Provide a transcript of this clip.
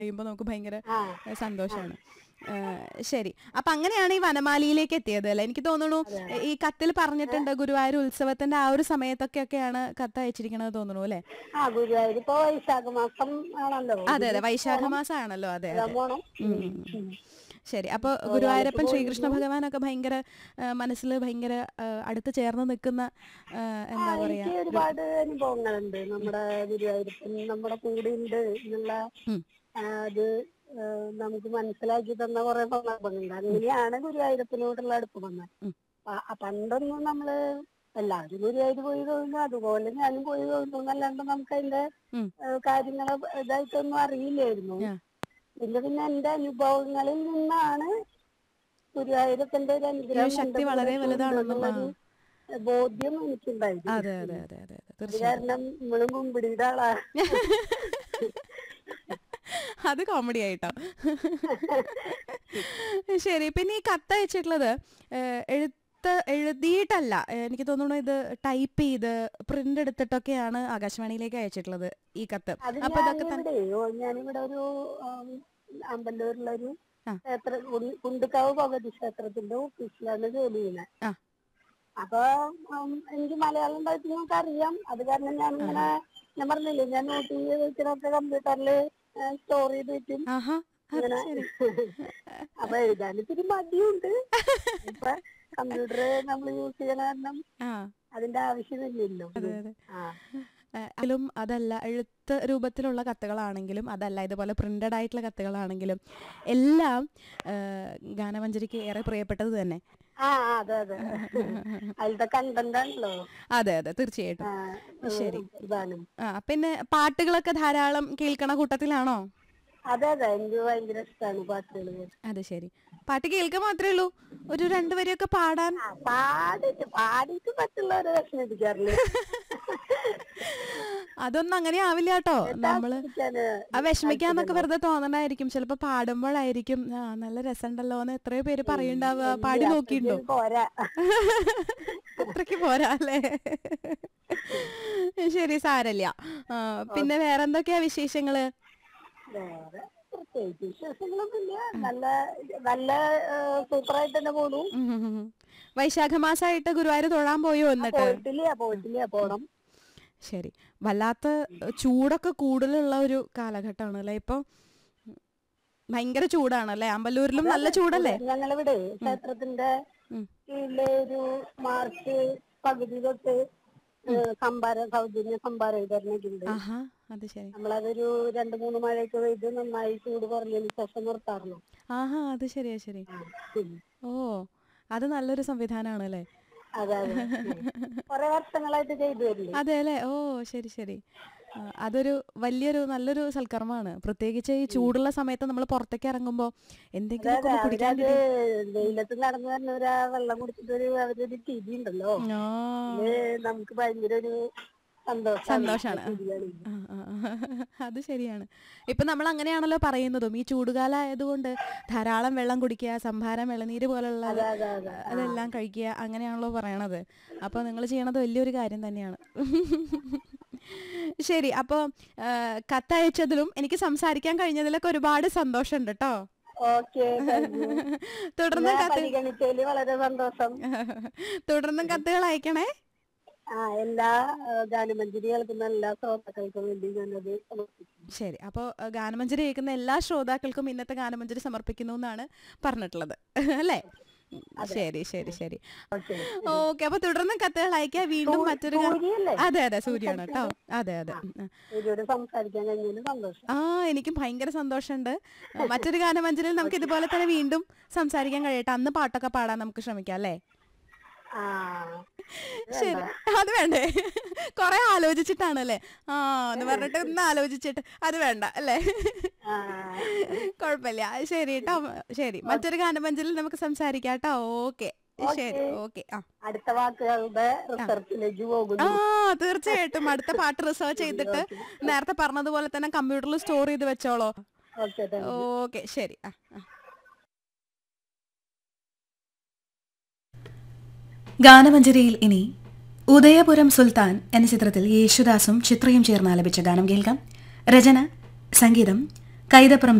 കഴിയുമ്പോൾ നമുക്ക് ഭയങ്കര ആ ഏഹ്, സന്തോഷമാണ് ഏഹ്, ശരി അപ്പൊ അങ്ങനെയാണ് ഈ വനമാലിയിലേക്ക് എത്തിയത് അല്ലേ എനിക്ക് തോന്നുന്നു ഈ കത്തിൽ പറഞ്ഞിട്ടുണ്ട് ഗുരുവായൂർ ഉത്സവത്തിന്റെ ആ ഒരു സമയത്തൊക്കെ ഒക്കെയാണ് കത്ത് അയച്ചിരിക്കണത് തോന്നുന്നു അല്ലേ ആ ഗുരുവായൂർ ഇപ്പൊ വൈശാഖ മാസം ആണല്ലോ അതെ അതെ വൈശാഖ മാസമാണല്ലോ അതെ അതെ പോണം ഉം, ഉം, ഉം. ശരി അപ്പൊ ഗുരുവായൂരപ്പൻ ശ്രീകൃഷ്ണ ഭഗവാനൊക്കെ ഭയങ്കര മനസ്സിൽ ഭയങ്കര ആ, അടുത്ത് ചേർന്ന് നിൽക്കുന്ന ആ, എന്താ പറയാ എനിക്ക് ഒരുപാട് അനുഭവങ്ങളുണ്ട് നമ്മുടെ ഗുരുവായൂരപ്പൻ നമ്മുടെ കൂടെ ഉണ്ട് എന്നുള്ള ഉം. ആ, അത് ആ, നമുക്ക് മനസ്സിലാക്കി തന്ന കുറെ സന്ദർഭങ്ങളുണ്ട് അങ്ങനെയാണ് ഗുരുവായൂരപ്പനോടുള്ള അടുപ്പം വന്നത് ഉം. പ- ആ പണ്ടൊന്നും നമ്മള് എല്ലാവരും ഗുരുവായൂർ പോയി തോന്നുന്നു അതുപോലെ ഞാനും പോയി തോന്നുന്നു എന്നല്ലാണ്ട് നമുക്ക് അതിന്റെ ഉം. കാര്യങ്ങള് ഇതായിട്ടൊന്നും അറിയില്ലായിരുന്നു ആ. പിന്നെ പിന്നെ എന്റെ അനുഭവങ്ങളിൽ നിന്നാണ് ഗുരുവായൂരപ്പന്റെ ഒരു അനുഗ്രഹം ശക്തി എന്റെ വളരെ കൂടെ വലുതാണെന്നും, ഉണ്ടെന്നുള്ളൊരു ബോധ്യം എനിക്കുണ്ടായിരുന്നു അതെ അതെ അതെ അതെ അതെ അത് തീർച്ചയായും കാരണം നമ്മളും കുമ്പിടിയുടെ ആളാ അത് കോമഡി ആയിട്ടോ ശരി പിന്നെ ഈ കത്ത് അയച്ചിട്ടുള്ളത് ഏഹ്, എഴുത്ത് എഴുതിയിട്ടല്ല ഏഹ്, എനിക്ക് തോന്നുന്നു ഇത് ടൈപ്പ് ചെയ്ത് പ്രിന്റ് എടുത്തിട്ടൊക്കെയാണ് ആകാശവാണിയിലേക്ക് അയച്ചിട്ടുള്ളത് ഈ കത്ത് അത് അപ്പൊ ഇതൊക്കെ തന്നെ ഞാനിവിടെ ഓ, ഞാനിവിടെ ഒരു ആം, അമ്പലൂരിലൊരു ആ. ക്ഷേത്ര കുണ്ട്- കുണ്ടുക്കാവ് ഭഗവതി ക്ഷേത്രത്തിന്റെ ഓഫീസിലാണ് ജോലി ചെയ്യുന്നത് ആ. അപ്പൊ ഉം, എനിക്ക് മലയാളം ഉണ്ടായിട്ട് ഞങ്ങൾക്ക് അറിയാം അത് കാരണം ഞാൻ ഇങ്ങനെ ഞാൻ പറഞ്ഞില്ലേ ഞാൻ നോട്ട് ചെയ്ത് വെച്ചിട്ടൊക്കെ കമ്പ്യൂട്ടറിൽ സ്റ്റോർ ചെയ്ത് വെക്കും ആഹാ അത് ഇങ്ങനെ ശരി അപ്പൊ എഴുതാൻ ഇത്തിരി മടിയുണ്ട് ഇപ്പൊ കമ്പ്യൂട്ടർ നമ്മൾ യൂസ് ചെയ്യണ കാരണം ആ അതിന്റെ ആവശ്യമില്ലല്ലോ അതെ അതെ ആ ഏഹ്, അതിലും അതല്ല എഴുത്ത് രൂപത്തിലുള്ള കത്തുകളാണെങ്കിലും അതല്ല ഇതുപോലെ പ്രിന്റഡ് ആയിട്ടുള്ള കത്തുകളാണെങ്കിലും എല്ലാം ഏഹ്, ഗാനമഞ്ജരിക്ക് ഏറെ പ്രിയപ്പെട്ടത് തന്നെ ആ ആ, അതെ അതെ അതിലത്തെ കണ്ടന്റ് ആണല്ലോ അതെ അതെ തീർച്ചയായിട്ടും ആ, ശരി. ഇതാണ് ആ പിന്നെ പാട്ടുകളൊക്കെ ധാരാളം കേൾക്കണ കൂട്ടത്തിലാണോ അതെ അതെ എനിക്ക് ഭയങ്കര ഇഷ്ടമാണ് പാട്ടുകൾ അത് ശരി പാട്ട് കേൾക്കാൻ മാത്രമേ ഉള്ളൂ ഒരു രണ്ടുവരെയൊക്കെ പാടാൻ ആ പാടിട്ട് പാടിയിട്ട് മറ്റുള്ളവരെ വിഷമിപ്പിക്കാറില്ല അതൊന്നും അങ്ങനെ ആവില്ല കേട്ടോ നമ്മള് ആസ്വദിക്കാന് ആ വിഷമിക്കാന്നൊക്കെ വെറുതെ തോന്നണായിരിക്കും ചിലപ്പോ പാടുമ്പോഴായിരിക്കും ആ നല്ല രസമുണ്ടല്ലോ എന്ന് എത്രയോ പേര് പറയുണ്ടാവുക പാടി നോക്കിയിട്ടുണ്ടോ അത്രയ്ക്ക് പോരാ അത്രയ്ക്ക് പോരാ അല്ലേ ശരി സാരല്ല ആ, പിന്നെ വേറെന്തൊക്കെയാ വിശേഷങ്ങള് വേറെ പ്രത്യേകിച്ച് വിശേഷങ്ങളൊന്നുമില്ല നല്ല നല്ല സൂപ്പറായിട്ട് തന്നെ പോണു ഉം ഉം ഉം. വൈശാഖ മാസമായിട്ട് ഗുരുവായൂർ തൊഴാൻ പോയോ എന്നിട്ട് പോയിട്ടില്ല പോയിട്ടില്ല പോണം ശരി വല്ലാത്ത ചൂടൊക്കെ കൂടുതലുള്ള ഒരു കാലഘട്ടമാണ് അല്ലേ ഇപ്പൊ ഭയങ്കര ചൂടാണല്ലേ അമ്പലൂരിലും നല്ല ചൂടല്ലേ ഞങ്ങളിവിടെ ക്ഷേത്രത്തിന്റെ ഉം. കീഴിലെ ഒരു മാർച്ച് പകുതി തൊട്ട് ഏഹ് സംഭാരം സൗജന്യ സംഭാര വിതരണക്കുണ്ട് ആഹാ അത് ശരി നമ്മളതൊരു രണ്ടു മൂന്ന് മഴയൊക്കെ പെയ്ത് നന്നായി ചൂട് കുറഞ്ഞതിന് ശേഷം നിർത്താറുള്ളൂ ആഹാ അത് ശരിയാ ശരി ഉം. ഓ അത് നല്ലൊരു സംവിധാനമാണ് അല്ലേ അതെ അതെ കുറെ വർഷങ്ങളായിട്ട് ചെയ്തു വരില്ലേ അതെ അല്ലേ ഓ ശരി ശരി ആ, അതൊരു വലിയൊരു നല്ലൊരു സൽക്കർമ്മമാണ് പ്രത്യേകിച്ച് ഈ ചൂടുള്ള സമയത്ത് നമ്മൾ പുറത്തേക്ക് ഇറങ്ങുമ്പോൾ എന്തെങ്കിലുമൊക്കെ ഒന്ന് കുടിക്കാൻ അവരത് വെയിലത്ത് നടന്നു വരുന്നവരാ വെള്ളം കുടിച്ചിട്ടൊരു അവരൊരു ചിരി ഉണ്ടല്ലോ ആ, അത് നമുക്ക് ഭയങ്കര ഒരു സന്തോഷം സന്തോഷാണ്. ആ, ആ, ആ. അത് ശരിയാണ് ഇപ്പൊ നമ്മൾ അങ്ങനെയാണല്ലോ പറയുന്നതും ഈ ചൂടുകാലം ആയതുകൊണ്ട് ധാരാളം വെള്ളം കുടിക്കുക സംഭാരം ഇളനീര് പോലുള്ള അതെ അതെ അതെ അതെല്ലാം കഴിക്കുക അങ്ങനെയാണല്ലോ പറയണത് അപ്പോൾ നിങ്ങൾ ചെയ്യണത് വലിയൊരു കാര്യം തന്നെയാണ് ശരി അപ്പോൾ കത്തയച്ചതിലും എനിക്ക് സംസാരിക്കാൻ കഴിഞ്ഞതിലൊക്കെ ഒരുപാട് സന്തോഷമുണ്ട് കേട്ടോ ഓക്കെ തുടർന്നും കത്ത് പരിഗണിച്ചതില് വളരെ സന്തോഷം തുടർന്നും കത്തുകൾ അയക്കണേ ആ എല്ലാ ആ, ഗാനമഞ്ജരി കേൾക്കുന്ന എല്ലാ ശ്രോതാക്കൾക്കും വേണ്ടി ഞാനത് സമർപ്പിക്കുന്നു ശരി അപ്പോൾ ഗാനമഞ്ജരി കേൾക്കുന്ന എല്ലാ ശ്രോതാക്കൾക്കും ഇന്നത്തെ ഗാനമഞ്ജരി സമർപ്പിക്കുന്നു എന്നാണ് പറഞ്ഞിട്ടുള്ളത് അല്ലേ ശരി ശരി ശരി ഓക്കെ ഓക്കെ അപ്പൊ തുടർന്നും കത്തുകൾ അയക്കുക വീണ്ടും മറ്റൊരു ഗാ- സൂര്യയല്ലേ അതെ അതെ സൂര്യാണ് കേട്ടോ അതെ അതെ ഉം. സൂര്യയോട് സംസാരിക്കാൻ കഴിഞ്ഞതിന് സന്തോഷം ആ എനിക്കും ഭയങ്കര സന്തോഷമുണ്ട് മറ്റൊരു ഗാനമഞ്ജരിയിൽ നമുക്ക് ഇതുപോലെ തന്നെ വീണ്ടും സംസാരിക്കാൻ കഴിയട്ടെ അന്ന് പാട്ടൊക്കെ പാടാൻ നമുക്ക് ശ്രമിക്കാം അല്ലേ ആ ശരി അത് വേണ്ടേ കൊറേ ആലോചിച്ചിട്ടാണല്ലേ ആ എന്ന് പറഞ്ഞിട്ട് ഒന്ന് ആലോചിച്ചിട്ട് അത് വേണ്ട അല്ലേ ആ കുഴപ്പമില്ല ശരി കേട്ടോ ശരി മറ്റൊരു ഗാനമഞ്ജലിൽ നമുക്ക് സംസാരിക്കാം കേട്ടോ ഓക്കെ ശരി ഓക്കെ ആ അടുത്ത വാക്കുകളുടെ റിസർച്ചിലേക്ക് പോകുന്നു ആ തീർച്ചയായിട്ടും അടുത്ത പാട്ട് റിസർച്ച് ചെയ്തിട്ട് നേരത്തെ പറഞ്ഞതുപോലെ തന്നെ കമ്പ്യൂട്ടറിൽ സ്റ്റോർ ചെയ്ത് വെച്ചോളോ ഓക്കെ ഓക്കെ ശരി ആ ആ. ഗാനമഞ്ജരിയിൽ ഇനി ഉദയപുരം സുൽത്താൻ എന്ന ചിത്രത്തിൽ യേശുദാസും ചിത്രയും ചേർന്ന് ആലപിച്ച ഗാനം കേൾക്കാം രചന സംഗീതം കൈതപ്രം